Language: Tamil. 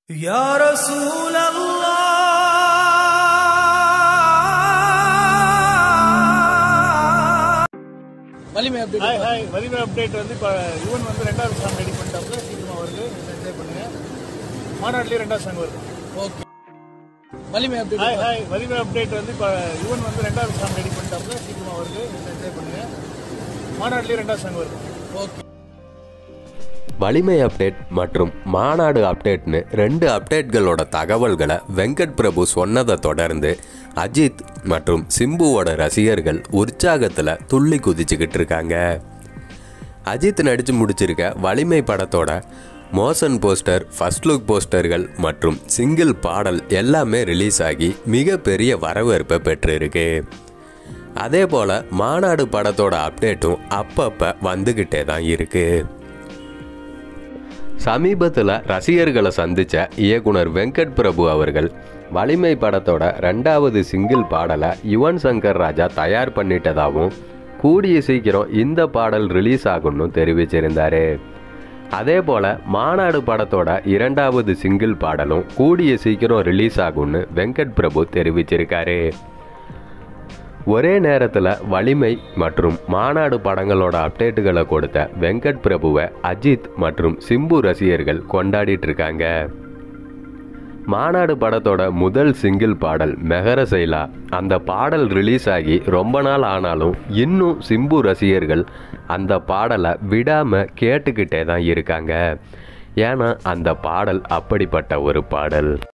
يا رسول الله Valimai update hi hi Valimai update வந்து இப்போ யுவன் வந்து ரெண்டாவது சாங் ரெடி பண்ணிட்டாப்ல சீக்கிரமாக வருது என்ஜாய் பண்ணுங்க மாநாட்டிலே ரெண்டாவது சாங் வருது okay Valimai update hi hi Valimai update வந்து இப்போ யுவன் வந்து ரெண்டாவது சாங் ரெடி பண்ணிட்டாப்ல சீக்கிரமாக வருது என்ஜாய் பண்ணுங்க மாநாட்டிலே ரெண்டாவது சாங் வருது ஓகே வலிமை அப்டேட் மற்றும் மாநாடு அப்டேட்னு ரெண்டு அப்டேட்களோட தகவல்களை வெங்கட் பிரபு சொன்னதை தொடர்ந்து அஜித் மற்றும் சிம்புவோட ரசிகர்கள் உற்சாகத்தில் துள்ளி குதிச்சுக்கிட்டு இருக்காங்க அஜித் நடித்து முடிச்சிருக்க வலிமை படத்தோட மோஷன் போஸ்டர் ஃபர்ஸ்ட் லுக் போஸ்டர்கள் மற்றும் சிங்கிள் பாடல் எல்லாமே ரிலீஸ் ஆகி மிகப்பெரிய வரவேற்பை பெற்றிருக்கு அதே போல் மாநாடு படத்தோட அப்டேட்டும் அப்பப்போ வந்துக்கிட்டே தான் இருக்குது சமீபத்தில் ரசிகர்களை சந்தித்த இயக்குனர் வெங்கட் பிரபு அவர்கள் வலிமை படத்தோட ரெண்டாவது சிங்கிள் பாடலை யுவன் சங்கர் ராஜா தயார் பண்ணிட்டதாகவும் கூடிய சீக்கிரம் இந்த பாடல் ரிலீஸ் ஆகும்னு தெரிவிச்சிருந்தாரு அதே போல் மாநாடு படத்தோட இரண்டாவது சிங்கிள் பாடலும் கூடிய சீக்கிரம் ரிலீஸ் ஆகும்னு வெங்கட் பிரபு தெரிவிச்சிருக்காரு ஒரே நேரத்தில் வலிமை மற்றும் மாநாடு படங்களோட அப்டேட்டுகளை கொடுத்த வெங்கட் பிரபுவை அஜித் மற்றும் சிம்பு ரசிகர்கள் கொண்டாடிட்டு இருக்காங்க மாநாடு படத்தோட முதல் சிங்கிள் பாடல் மெஹர சைலா அந்த பாடல் ரிலீஸ் ஆகி ரொம்ப நாள் ஆனாலும் இன்னும் சிம்பு ரசிகர்கள் அந்த பாடலை விடாமல் கேட்டுக்கிட்டே தான் இருக்காங்க ஏன்னா அந்த பாடல் அப்படிப்பட்ட ஒரு பாடல்